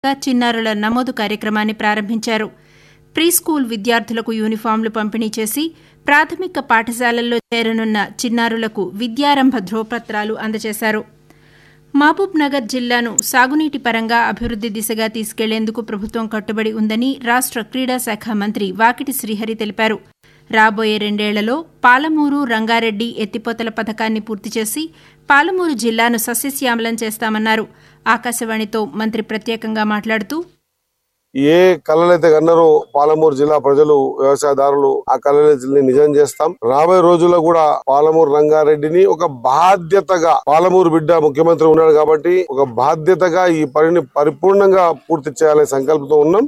చిన్నారుల నమోదు కార్యక్రమాన్ని ప్రారంభించారు ప్రీ స్కూల్ విద్యార్థులకు యూనిఫాంలు పంపిణీ చేసి ప్రాథమిక పాఠశాలల్లో చేరనున్న చిన్నారులకు విద్యారంభ ధ్రువపత్రాలు అందజేశారు మహబూబ్ నగర్ జిల్లాను సాగునీటి పరంగా అభివృద్ది దిశగా తీసుకెళ్లేందుకు ప్రభుత్వం కట్టుబడి ఉందని రాష్ట క్రీడా శాఖ మంత్రి వాకిటి శ్రీహరి తెలిపారు రాబోయే రెండేళ్లలో పాలమూరు రంగారెడ్డి ఎత్తిపోతల పథకాన్ని పూర్తి చేసి పాలమూరు జిల్లాను సస్యశ్యామలం చేస్తామన్నారు ఆకాశవాణితో మంత్రి ప్రత్యేకంగా మాట్లాడుతూ ఏ కళలైతే కన్నారో పాలమూరు జిల్లా ప్రజలు వ్యవసాయదారులు ఆ కళలని నిజం చేస్తాం రాబోయే రోజుల్లో కూడా పాలమూరు రంగారెడ్డిని ఒక బాధ్యతగా పాలమూరు బిడ్డ ముఖ్యమంత్రి ఉన్నాడు కాబట్టి ఒక బాధ్యతగా ఈ పనిని పరిపూర్ణంగా పూర్తి చేయాలనే సంకల్పంతో ఉన్నాం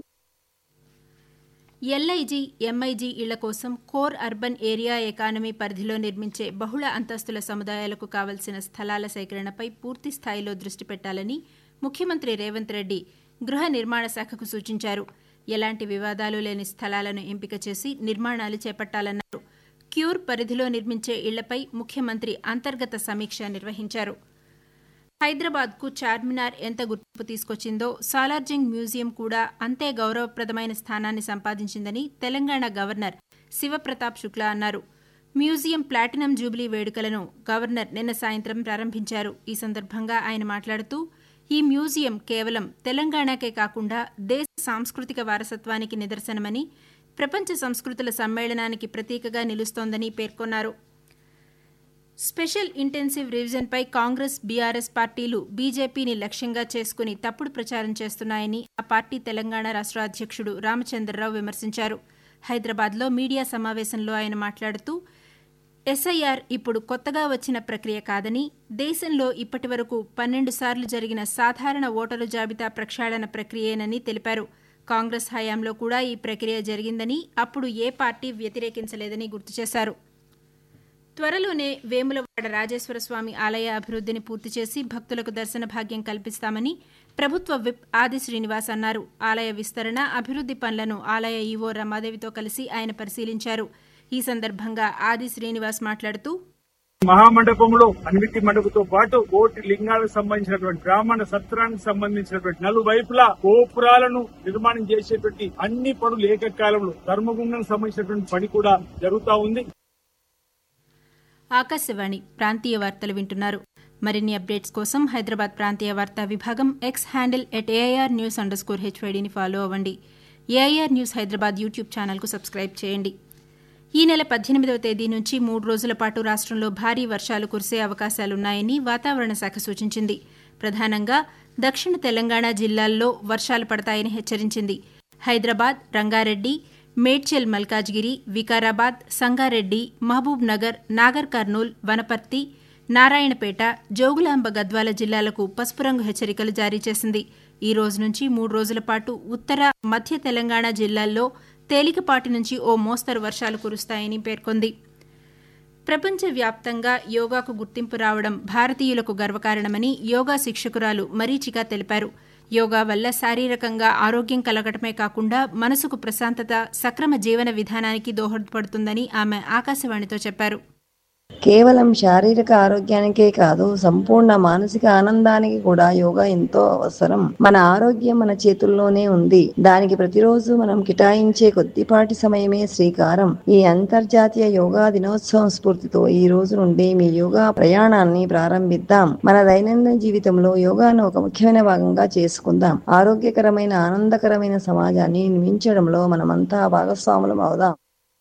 ఎల్ఐజీ ఎంఐజీ ఇళ్ల కోసం కోర్ అర్బన్ ఏరియా ఎకానమీ పరిధిలో నిర్మించే బహుళ అంతస్తుల సముదాయాలకు కావలసిన స్థలాల సేకరణపై పూర్తి స్థాయిలో దృష్టి పెట్టాలని ముఖ్యమంత్రి రేవంత్ రెడ్డి గృహ నిర్మాణ శాఖకు సూచించారు ఎలాంటి వివాదాలు లేని స్థలాలను ఎంపిక చేసి నిర్మాణాలు చేపట్టాలన్నారు క్యూర్ పరిధిలో నిర్మించే ఇళ్లపై ముఖ్యమంత్రి అంతర్గత సమీక్ష నిర్వహించారు హైదరాబాద్కు చార్మినార్ ఎంత గుర్తింపు తీసుకొచ్చిందో సాలార్జింగ్ మ్యూజియం కూడా అంతే గౌరవప్రదమైన స్థానాన్ని సంపాదించిందని తెలంగాణ గవర్నర్ శివప్రతాప్ శుక్లా అన్నారు మ్యూజియం ప్లాటినం జూబిలీ వేడుకలను గవర్నర్ నిన్న సాయంత్రం ప్రారంభించారు ఈ సందర్భంగా ఆయన మాట్లాడుతూ ఈ మ్యూజియం కేవలం తెలంగాణకే కాకుండా దేశ సాంస్కృతిక వారసత్వానికి నిదర్శనమని ప్రపంచ సంస్కృతుల సమ్మేళనానికి ప్రతీకగా నిలుస్తోందని పేర్కొన్నారు స్పెషల్ ఇంటెన్సివ్ రివిజన్పై కాంగ్రెస్ బీఆర్ఎస్ పార్టీలు బీజేపీని లక్ష్యంగా చేసుకుని తప్పుడు ప్రచారం చేస్తున్నాయని ఆ పార్టీ తెలంగాణ రాష్ట్ర అధ్యక్షుడు రామచంద్రరావు విమర్శించారు హైదరాబాద్లో మీడియా సమావేశంలో ఆయన మాట్లాడుతూ ఎస్ఐఆర్ ఇప్పుడు కొత్తగా వచ్చిన ప్రక్రియ కాదని దేశంలో ఇప్పటి వరకు పన్నెండు సార్లు జరిగిన సాధారణ ఓటరు జాబితా ప్రక్షాళన ప్రక్రియేనని తెలిపారు కాంగ్రెస్ హయాంలో కూడా ఈ ప్రక్రియ జరిగిందని అప్పుడు ఏ పార్టీ వ్యతిరేకించలేదని గుర్తు చేశారు త్వరలోనే వేములవాడ రాజేశ్వర స్వామి ఆలయ అభివృద్ధిని పూర్తి చేసి భక్తులకు దర్శన భాగ్యం కల్పిస్తామని ప్రభుత్వ విప్ ఆది శ్రీనివాస్ అన్నారు ఆలయ విస్తరణ అభివృద్ది పనులను ఆలయ ఈవో రమాదేవితో కలిసి ఆయన పరిశీలించారు ఈ సందర్భంగా ఆది శ్రీనివాస్ మాట్లాడుతూ మహామండపంలో అన్వితి మండపంతో పాటు కోటి లింగాలకు సంబంధించినటువంటి బ్రాహ్మణ సత్రానికి సంబంధించినటువంటి నలువైపులా గోపురాలను నిర్మాణం చేసేటువంటి అన్ని పనులు ఏకకాలంలో ధర్మగుండానికి సంబంధించినటువంటి పని కూడా జరుగుతా ఉంది ఆకాశవాణి ప్రాంతీయ వార్తలు వింటున్నారు మరిన్ని అప్డేట్స్ కోసం హైదరాబాద్ ప్రాంతీయ వార్తా విభాగం X handle at AIR news underscore హెచ్వైడీని ఫాలో అవ్వండి ఏఐఆర్ న్యూస్ హైదరాబాద్ యూట్యూబ్ ఛానల్కు సబ్స్క్రైబ్ చేయండి ఈ నెల పద్దెనిమిదవ తేదీ నుంచి మూడు రోజుల పాటు రాష్ట్రంలో భారీ వర్షాలు కురిసే అవకాశాలున్నాయని వాతావరణ శాఖ సూచించింది ప్రధానంగా దక్షిణ తెలంగాణ జిల్లాల్లో వర్షాలు పడతాయని హెచ్చరించింది హైదరాబాద్ రంగారెడ్డి మేడ్చల్ మల్కాజ్గిరి వికారాబాద్ సంగారెడ్డి మహబూబ్ నగర్ నాగర్ కర్నూల్ వనపర్తి నారాయణపేట జోగులాంబ గద్వాల జిల్లాలకు పసుపు రంగు హెచ్చరికలు జారీ చేసింది ఈ రోజు నుంచి మూడు రోజుల పాటు ఉత్తర మధ్య తెలంగాణ జిల్లాల్లో తేలికపాటి నుంచి ఓ మోస్తరు వర్షాలు కురుస్తాయని పేర్కొంది ప్రపంచవ్యాప్తంగా యోగాకు గుర్తింపు రావడం భారతీయులకు గర్వకారణమని యోగా శిక్షకురాలు మరీచిక తెలిపారు యోగా వల్ల శారీరకంగా ఆరోగ్యం కలగటమే కాకుండా మనసుకు ప్రశాంతత సక్రమ జీవన విధానానికి దోహదపడుతుందని ఆమె ఆకాశవాణితో చెప్పారు కేవలం శారీరక ఆరోగ్యానికే కాదు సంపూర్ణ మానసిక ఆనందానికి కూడా యోగా ఎంతో అవసరం మన ఆరోగ్యం మన చేతుల్లోనే ఉంది దానికి ప్రతిరోజు మనం కేటాయించే కొద్దిపాటి సమయమే శ్రీకారం ఈ అంతర్జాతీయ యోగా దినోత్సవం స్ఫూర్తితో ఈ రోజు నుండి మీ యోగా ప్రయాణాన్ని ప్రారంభిద్దాం మన దైనందిన జీవితంలో యోగాను ఒక ముఖ్యమైన భాగంగా చేసుకుందాం ఆరోగ్యకరమైన ఆనందకరమైన సమాజాన్ని నిర్మించడంలో మనమంతా భాగస్వాములం అవుదాం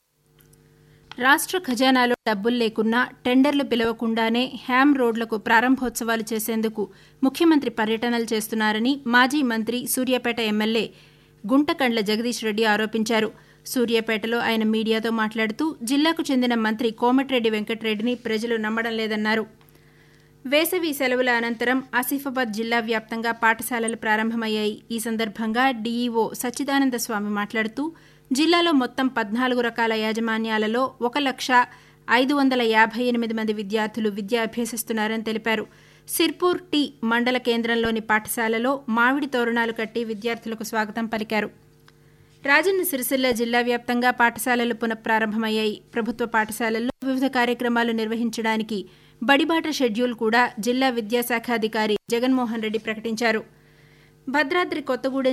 రాష్ట్ర ఖజానాలో డబ్బులు లేకున్నా టెండర్లు పిలవకుండానే హ్యామ్ రోడ్లకు ప్రారంభోత్సవాలు చేసేందుకు ముఖ్యమంత్రి పర్యటనలు చేస్తున్నారని మాజీ మంత్రి సూర్యాపేట ఎమ్మెల్యే గుంటకండ్ల జగదీష్ రెడ్డి ఆరోపించారు సూర్యాపేటలో ఆయన మీడియాతో మాట్లాడుతూ జిల్లాకు చెందిన మంత్రి కోమటిరెడ్డి వెంకటరెడ్డిని ప్రజలు నమ్మడం లేదన్నారు వేసవి సెలవుల అనంతరం ఆసిఫాబాద్ జిల్లా వ్యాప్తంగా పాఠశాలలు ప్రారంభమయ్యాయి ఈ సందర్భంగా డీఈఓ సచ్చిదానంద స్వామి మాట్లాడుతూ జిల్లాలో మొత్తం పద్నాలుగు రకాల యాజమాన్యాలలో ఒక లక్ష ఐదు వందల యాభై ఎనిమిది మంది విద్యార్థులు విద్య అభ్యసిస్తున్నారని తెలిపారు సిర్పూర్ టీ మండల కేంద్రంలోని పాఠశాలలో మామిడి తోరణాలు కట్టి విద్యార్థులకు స్వాగతం పలికారు రాజన్న సిరిసిల్ల జిల్లా వ్యాప్తంగా పాఠశాలలు పునఃప్రారంభమయ్యాయి ప్రభుత్వ పాఠశాలల్లో వివిధ కార్యక్రమాలు నిర్వహించడానికి బడిబాట షెడ్యూల్ కూడా జిల్లా విద్యాశాఖాధికారి జగన్మోహన్ రెడ్డి ప్రకటించారు భద్రాద్రి కొత్తగూడెం